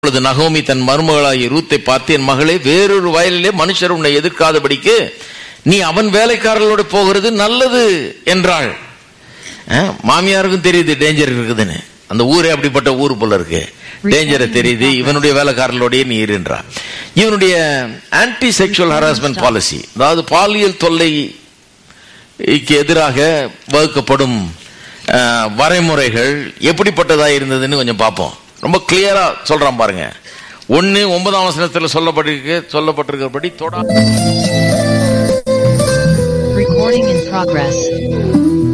அப்பொழுது நகோமி தன் மருமகளாகிய ரூத்தை பார்த்து என் மகளே வேறொரு வயலிலே மனுஷர் உன்னை எதிர்க்காதபடிக்கு நீ அவன் வேலைக்காரர்களோட போகிறது நல்லது என்றாள் அஹ், மாமியாருக்கும் தெரியுது டேஞ்சர் இருக்குதுன்னு அந்த ஊரே அப்படிப்பட்ட ஊர் போல இருக்கு டேஞ்சரை தெரியுது இவனுடைய வேலைக்காரர்களோடய நீ இருன்றா இவனுடைய ஆன்டி செக்ஷுவல் ஹராஸ்மெண்ட் பாலிசி அதாவது பாலியல் தொல்லைக்கு எதிராக வகுக்கப்படும் அஹ், வரைமுறைகள் எப்படிப்பட்டதா இருந்ததுன்னு கொஞ்சம் பார்ப்போம் ரொம்ப கிளியரா சொல்றான் பாருங்க ஒன்னு ஒன்பதாம் வசனத்தில் சொல்லப்பட்டிருக்கு சொல்லப்பட்டிருக்கிறபடி தொடா Recording in progress.